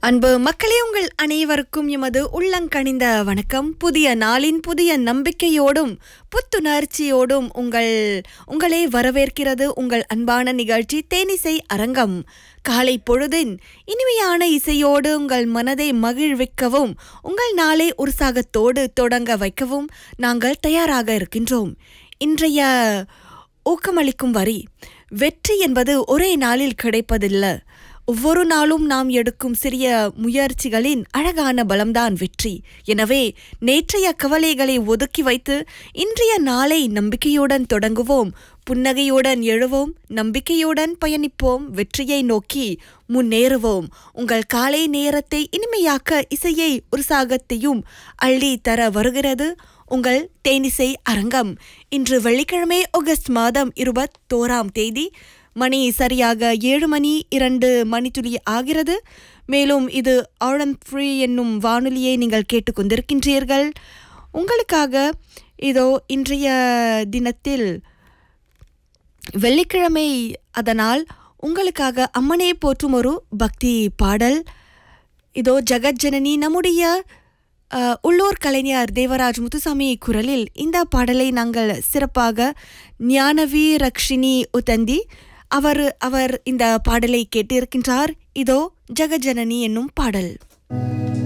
அன்பு மக்களே உங்கள் அனைவருக்கும் எமது உள்ளங்கணிந்த வணக்கம் புதிய நாளின் புதிய நம்பிக்கையோடும் புத்துணர்ச்சியோடும் உங்கள் உங்களை வரவேற்கிறது உங்கள் அன்பான நிகழ்ச்சி தேனிசை அரங்கம் காலை பொழுதின் இனிமையான இசையோடு உங்கள் மனதை மகிழ்விக்கவும் உங்கள் நாளை உற்சாகத்தோடு தொடங்க வைக்கவும் நாங்கள் தயாராக இருக்கின்றோம் இன்றைய ஊக்கமளிக்கும் வரி வெற்றி என்பது ஒரே நாளில் கிடைப்பதில்லை ஒவ்வொரு நாளும் நாம் எடுக்கும் சிறிய முயற்சிகளின் அழகான பலம்தான் வெற்றி எனவே நேற்றைய கவலைகளை ஒதுக்கி வைத்து இன்றைய நாளை நம்பிக்கையுடன் தொடங்குவோம் புன்னகையுடன் எழுவோம் நம்பிக்கையுடன் பயணிப்போம் வெற்றியை நோக்கி முன்னேறுவோம் உங்கள் காலை நேரத்தை இனிமையாக்க இசையை உற்சாகத்தையும் அள்ளி தர வருகிறது உங்கள் தேனிசை அரங்கம் இன்று வெள்ளிக்கிழமை ஆகஸ்ட் மாதம் இருபத்தோராம் தேதி மணி சரியாக ஏழு மணி இரண்டு மணித்துளி ஆகிறது மேலும் இது ஆழம் ஃப்ரீ என்னும் வானொலியை நீங்கள் கேட்டுக்கொண்டிருக்கின்றீர்கள் உங்களுக்காக இதோ இன்றைய தினத்தில் வெள்ளிக்கிழமை அதனால் உங்களுக்காக அம்மனே போற்றும் ஒரு பக்தி பாடல் இதோ ஜெகஜனனி நம்முடைய அஹ், உள்ளூர் கலைஞர் தேவராஜ் முத்துசாமி குரலில் இந்த பாடலை நாங்கள் சிறப்பாக ஞானவி ரக்ஷினி உதந்தி அவர் அவர் இந்த பாடலை கேட்டிருக்கின்றார் இதோ ஜெகஜனனி என்னும் பாடல்